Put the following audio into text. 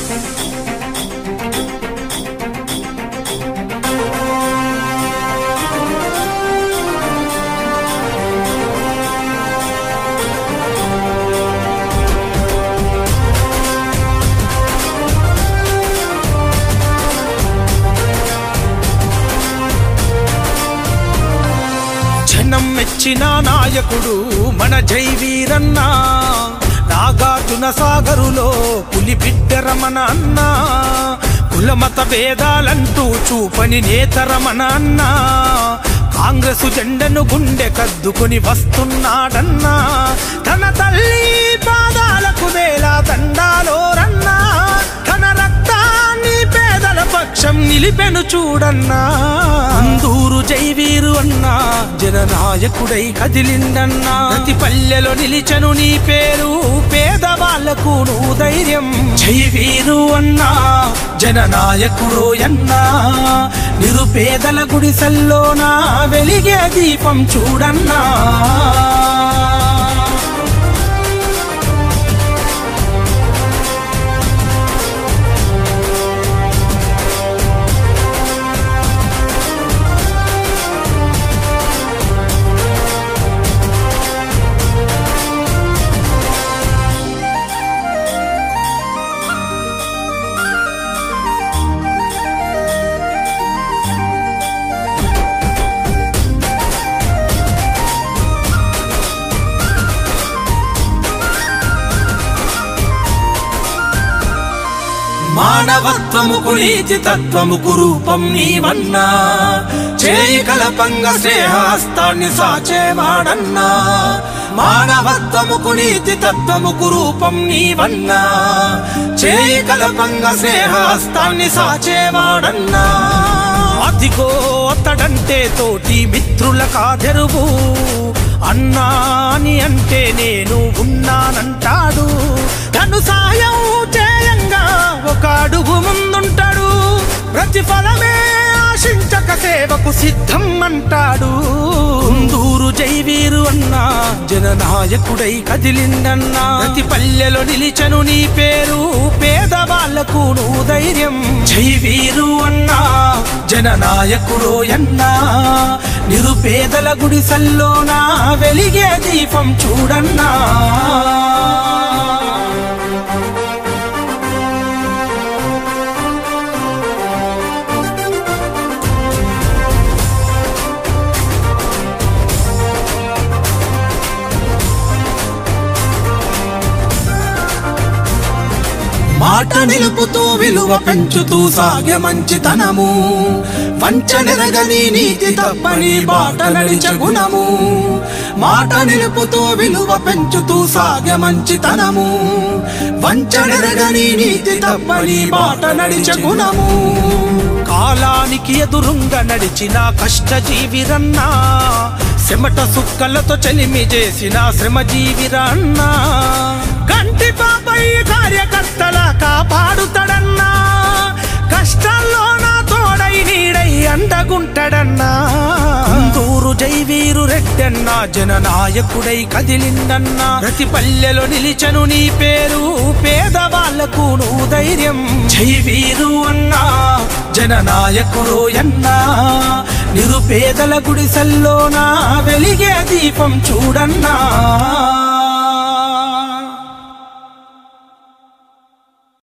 జనం మెచ్చిన నాయకుడు మన జై వీరన్న నాగార్జున సాగరులో పులి బిడ్డరమణ అన్న కులమత భేదాలంటూ చూపని నేతరమణ అన్న కాంగ్రెసు జెండను గుండె కద్దుకొని వస్తున్నాడన్నా తన తల్లి పాదాలకు వేల దండాలో రన్నా తన రక్తాన్ని పేదల పక్షం నిలిపెను చూడన్నా అందూరు జైవీరు అన్నా జననాయకుడై కదిలిండన్నా ప్రతి పల్లెలో నిలిచను నీ పేరు పేదవాళ్లకు నువ్వు ధైర్యం జైవీరు అన్నా జననాయకుడు అన్నా నిరుపేదల గుడిసెల్లోనా వెలిగే దీపం చూడన్నా మానవత్వముకు నీతి తత్వముకు రూపం నీవన్నా చేయి కలపంగ శ్రేహాస్తాన్ని సాచేవాడన్నా మానవత్వముకు నీతి తత్వముకు రూపం నీవన్నా చేయి కలపంగ శ్రేహాస్తాన్ని సాచేవాడన్నా అదిగో అతడంటే తోటి మిత్రుల కాదెరువు అన్నా అని అంటే నేను ఉన్నానంటాడు తను సాయం చేయంగా ఒక అడుగు ముందుంటాడు ప్రతిఫలమే ఆశించక సేవకు సిద్ధం అంటాడు కుందూరు జైవీరు అన్నా జననాయకుడై కదిలిందన్నా ప్రతి పల్లెలో నిలిచను నీ పేరు పేదవాళ్లకు నువ్వు ధైర్యం జైవీరు అన్నా జననాయకుడు అన్నా నిరుపేదల గుడిసెల్లోనా వెలిగే దీపం చూడన్నా మాట నిలుపుతూ విలువ పెంచుతూ సాగే మంచితనము వంచనెరగని నీతి తప్పని బాట నడిచే గుణము మాట నిలుపుతూ విలువ పెంచుతూ సాగే మంచితనము వంచనెరగని నీతి తప్పని బాట నడిచే గుణము కాలానికి ఎదురుంగా నడిచిన కష్టజీవిరన్నా చెమట సుక్కలతో చలిమి చేసిన శ్రమజీవిరన్నా కంటి పాపై కార్యకర్తల కాపాడుతాడన్నా కష్టాల్లో నా తోడై నీడై అండగుంటాడన్నా అందూరు జైవీరు రెడ్డన్నా జననాయకుడై కదిలిందన్నా ప్రతి పల్లెలో నిలిచను నీ పేరు పేదవాళ్లకు నువ్వు ధైర్యం జైవీరు అన్నా జననాయకుడు అన్నా నిరుపేదల గుడిసెల్లోనా వెలిగే దీపం చూడన్నా